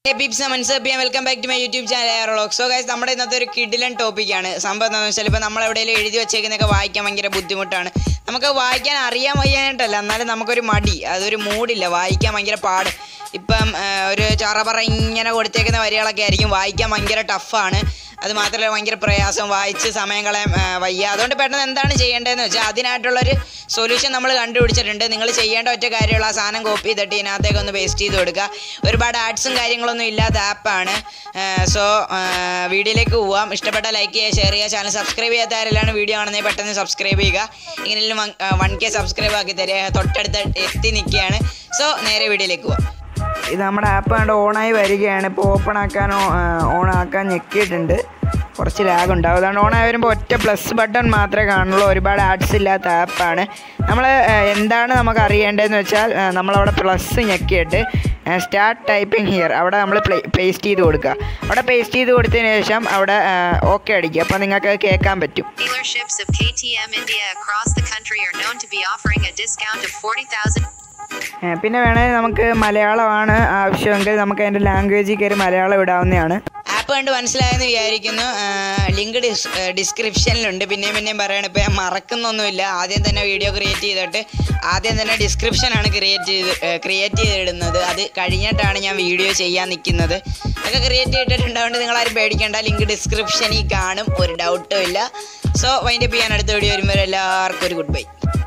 ഹേ peeps മൻസപ്പ് welcome back to my YouTube channel Aerolog so guys നമ്മുടെ ഇന്നത്തെ ഒരു കിഡിലൻ ടോപ്പിക്കാണ് സംഭവം എന്താണെന്ന് വെച്ചാൽ ഇപ്പോൾ നമ്മൾ എവിടെയെങ്കിലും എഴുതി വെച്ചേക്കുന്നതൊക്കെ വായിക്കാൻ ഭയങ്കര ബുദ്ധിമുട്ടാണ് നമുക്ക് വായിക്കാൻ അറിയാൻ വയ്യാനായിട്ടല്ല എന്നാലും നമുക്കൊരു മടി അതൊരു മൂഡില്ല വായിക്കാൻ ഭയങ്കര പാട് ഇപ്പം ആ, ഒരു ചറപറ ഇങ്ങനെ കൊടുത്തേക്കുന്ന വരികളൊക്കെ ആയിരിക്കും വായിക്കാൻ ഭയങ്കര ടഫാണ് അത് മാത്രമല്ല ഭയങ്കര പ്രയാസം വായിച്ച് സമയം കളയാൻ ആ, വയ്യ അതുകൊണ്ട് പെട്ടെന്ന് എന്താണ് ചെയ്യേണ്ടതെന്ന് വെച്ചാൽ അതിനായിട്ടുള്ളൊരു സൊല്യൂഷൻ നമ്മൾ കണ്ടുപിടിച്ചിട്ടുണ്ട് നിങ്ങൾ ചെയ്യേണ്ട ഒറ്റ കാര്യമുള്ള ആ സാധനം കോപ്പി ചെയ്തിട്ട് ഇതിനകത്തേക്ക് ഒന്ന് പേസ്റ്റ് ചെയ്ത് കൊടുക്കുക ഒരുപാട് ആഡ്സും കാര്യങ്ങളൊന്നും ഇല്ലാത്ത ആപ്പാണ് സോ വീഡിയോയിലേക്ക് പോവാം ഇഷ്ടപ്പെട്ട ലൈക്ക് ചെയ്യുക ഷെയർ ചെയ്യുക ചാനൽ സബ്സ്ക്രൈബ് ചെയ്യാത്ത ആരെല്ലാം വീഡിയോ കാണുന്നത് പെട്ടെന്ന് സബ്സ്ക്രൈബ് ചെയ്യുക ഇങ്ങനെ വൺ കെ സബ്സ്ക്രൈബ് ആക്കി തരിക തൊട്ടടുത്ത് എത്തി നിൽക്കുകയാണ് സോ നേരെ വീഡിയോയിലേക്ക് പോവാം ഇത് നമ്മുടെ ആപ്പ് കണ്ട് ഓണായി വരികയാണ് ഇപ്പോൾ ഓപ്പൺ ആക്കാൻ ഓൺ ആക്കാൻ ഞെക്കിയിട്ടുണ്ട് കുറച്ച് ലാഗ് ഉണ്ടാവും അതുകൊണ്ട് ഓണായി വരുമ്പോൾ ഒറ്റ പ്ലസ് ബട്ടൺ മാത്രമേ കാണുള്ളൂ ഒരുപാട് ആഡ്സ് ഇല്ലാത്ത ആപ്പാണ് നമ്മൾ എന്താണ് നമുക്ക് അറിയേണ്ടതെന്ന് വെച്ചാൽ ആ, നമ്മളവിടെ പ്ലസ് ഞെക്കിയിട്ട് സ്റ്റാർട്ട് ടൈപ്പിംഗ് ഹിയർ അവിടെ നമ്മൾ പേസ്റ്റ് ചെയ്ത് കൊടുക്കുക അവിടെ പേസ്റ്റ് ചെയ്ത് കൊടുത്തതിന് ശേഷം അവിടെ ഓക്കെ അടിക്കുക അപ്പോൾ നിങ്ങൾക്ക് അത് കേൾക്കാൻ പറ്റും Dealerships of KTM India across the country are known to be offering a discount of 40,000 ഏ, പിന്നെ വേണമെങ്കിൽ നമുക്ക് മലയാളമാണ് ആവശ്യമെങ്കിൽ നമുക്ക് അതിൻ്റെ ലാംഗ്വേജിൽ കയറി മലയാളം ഇടാവുന്നതാണ് ആപ്പ് കണ്ട് മനസ്സിലായെന്ന് വിചാരിക്കുന്നു ലിങ്ക് ഡിസ് ഡിസ്ക്രിപ്ഷനിലുണ്ട് പിന്നെയും പിന്നെയും പറയണം ഇപ്പോൾ ഞാൻ മറക്കുന്നൊന്നുമില്ല ആദ്യം തന്നെ വീഡിയോ ക്രിയേറ്റ് ചെയ്തിട്ട് ആദ്യം തന്നെ ഡിസ്ക്രിപ്ഷനാണ് ക്രിയേറ്റ് ചെയ്ത് ക്രിയേറ്റ് ചെയ്തിടുന്നത് അത് കഴിഞ്ഞിട്ടാണ് ഞാൻ വീഡിയോ ചെയ്യാൻ നിൽക്കുന്നത് അതൊക്കെ ക്രിയേറ്റ് ചെയ്തിട്ടുണ്ടാവുകൊണ്ട് നിങ്ങളാരും പേടിക്കേണ്ട ലിങ്ക് ഡിസ്ക്രിപ്ഷനിൽ കാണും ഒരു ഡൗട്ടും ഇല്ല സോ വൈൻഡപ്പ് ചെയ്യാൻ അടുത്ത വീഡിയോ വരുമ്പോൾ എല്ലാവർക്കും ഒരു ഗുഡ് ബൈ